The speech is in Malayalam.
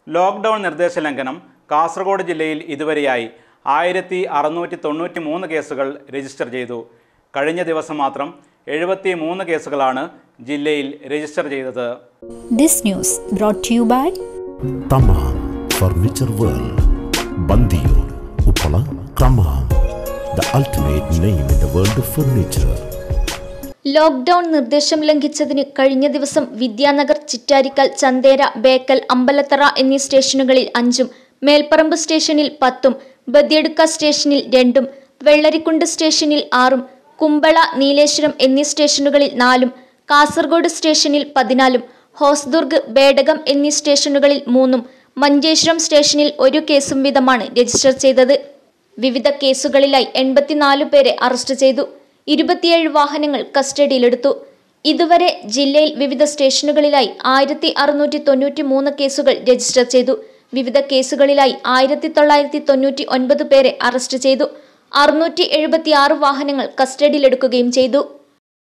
ലോക്ക്ഡൗൺ നിർദ്ദേശ ലംഘനം കാസർഗോഡ് ജില്ലയിൽ ഇതുവരെയായി ആയിരത്തി അറുന്നൂറ്റി തൊണ്ണൂറ്റി മൂന്ന് കേസുകൾ രജിസ്റ്റർ ചെയ്തു കഴിഞ്ഞ ദിവസം മാത്രം എഴുപത്തി മൂന്ന് കേസുകളാണ് ജില്ലയിൽ രജിസ്റ്റർ ചെയ്തത് This news brought to you by Thamam furniture world Bandiyur Uppala Thamam the ultimate name in the world of furniture lockdown നിർദ്ദേശം ലംഘിച്ചതിന് കഴിഞ്ഞ ദിവസം വിദ്യാനഗർ ചിറ്റാരിക്കൽ ചന്തേര ബേക്കൽ അമ്പലത്തറ എന്നീ സ്റ്റേഷനുകളിൽ അഞ്ചും മേൽപ്പറമ്പ് സ്റ്റേഷനിൽ പത്തും ബദിയടുക്ക സ്റ്റേഷനിൽ രണ്ടും വെള്ളരിക്കുണ്ട് സ്റ്റേഷനിൽ ആറും കുമ്പള നീലേശ്വരം എന്നീ സ്റ്റേഷനുകളിൽ നാലും കാസർഗോഡ് സ്റ്റേഷനിൽ പതിനാലും ഹോസ്ദുർഗ് ബേഡകം എന്നീ സ്റ്റേഷനുകളിൽ മൂന്നും മഞ്ചേശ്വരം സ്റ്റേഷനിൽ ഒരു കേസും വീതമാണ് രജിസ്റ്റർ ചെയ്തത് വിവിധ കേസുകളിലായി എൺപത്തിനാല് പേരെ അറസ്റ്റ് ചെയ്തു ഇരുപത്തിയേഴ് വാഹനങ്ങൾ കസ്റ്റഡിയിലെടുത്തു ഇതുവരെ ജില്ലയിൽ വിവിധ സ്റ്റേഷനുകളിലായി ആയിരത്തി അറുന്നൂറ്റി തൊണ്ണൂറ്റി മൂന്ന് കേസുകൾ രജിസ്റ്റർ ചെയ്തു വിവിധ കേസുകളിലായി ആയിരത്തി തൊള്ളായിരത്തി തൊണ്ണൂറ്റി ഒൻപത് പേരെ അറസ്റ്റ് ചെയ്തു അറുന്നൂറ്റി എഴുപത്തി ആറ് വാഹനങ്ങൾ കസ്റ്റഡിയിലെടുക്കുകയും ചെയ്തു